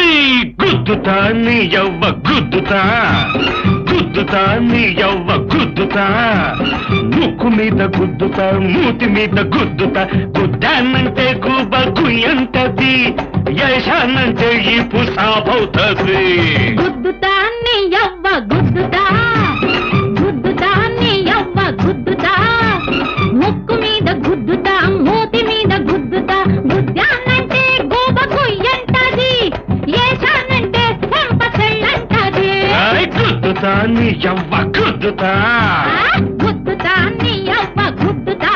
గుద్దుతా నీ యవ్వ గుద్దుతా గుద్దుతా నీ యవ్వ గుద్దుతా ముక్కు మీద గుద్దుతా మూతి మీద గుద్దుతా గుద్దానంటే గుబ గుయ్యంటది యశానంటే ఈ పుసాబవుతుంది గుద్దుతా నీ యవ్వ గుద్దుతా గుద్దుతా నీ యవ్వ గుద్దుతా ముక్కు మీద గుద్దుతా మూతి మీద గుద్దుతా గుద్దానంటే గోబ గుయ్యంటది ఏశానంటే చెంప చెల్లంటది ఆయ్ గుద్దుతా నీ యవ్వ గుద్దుతా ఆ, గుద్దుతా నీ యవ్వ గుద్దుతా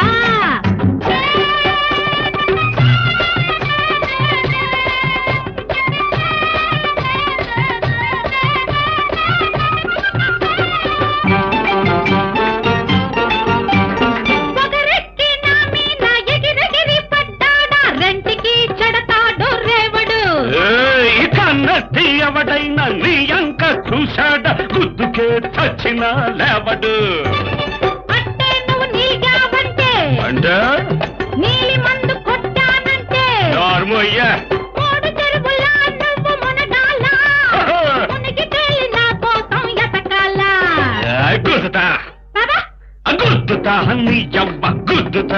పొగరెక్కి నా మీద ఎగిరెగిరి పడ్డాడా రెంటికి చెడతాడు రేవడు ఏయ్, కన్నెత్తి ఎవడైనా నీ అంక చూశాడ గుద్దుకే చచ్చిన లేవడు అంటే నువ్వు నీగావంటే అంటే నీలి మందు కొట్టానంటే నార్మయ్యా మూడు చెరువులా నువ్వు మునగాల మునిగి తేలి నా కోసం ఎతకాలా గుద్దుతా పద, గుద్దుతా నీ యవ్వ గుద్దుతా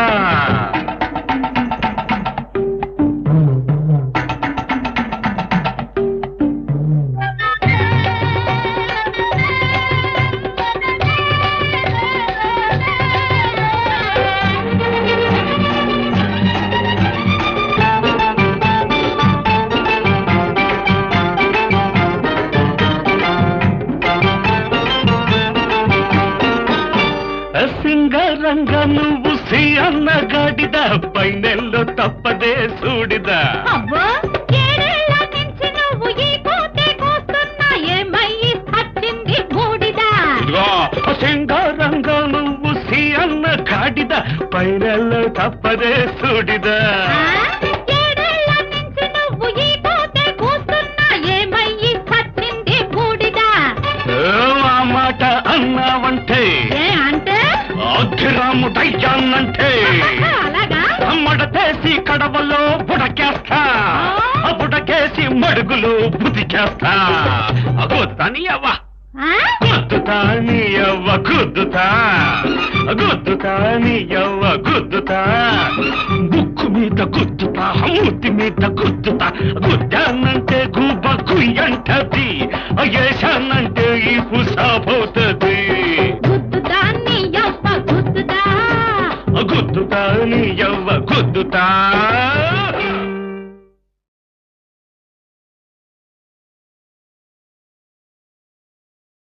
సింగరంగ నువ్వు సి అన్న గాడిద పైనెల్లో తప్పదే సూడిదా అబ్బో ఏడేళ్ల నుంచి నువ్వు ఈ కోతే కోస్తున్నా ఏమయ్యి వచ్చింది బూడిదా ఇదిగో సింగారంగ నువ్వు సి అన్న గాడిద పైనెల్లో తప్పదే సూడిదా ఆ? ఏడేళ్ల నుంచి నువ్వు ఈ కోతే కూస్తున్నా ఏమయ్యి వచ్చింది బూడిదా ఏ ఆ మాట అన్నావంటే ఏ అంటే అగ్గిరాముడయ్యానంటే అలాగా మడతేసి కడవలో బుడకేస్తా ఆ బుడకేసి మడుగులు బుదికేస్తా అగో తనియవ్వ ఆ? గుద్దుతా నీయవ్వ గుద్దుతా గుద్దుతా నీయవ్వ గుద్దుతా బుక్కు మీద గుద్దుతా మూతి మీద గుద్దుతా గుద్దానంటే గుబ్బ కుయ్యంటది ఏశానంటే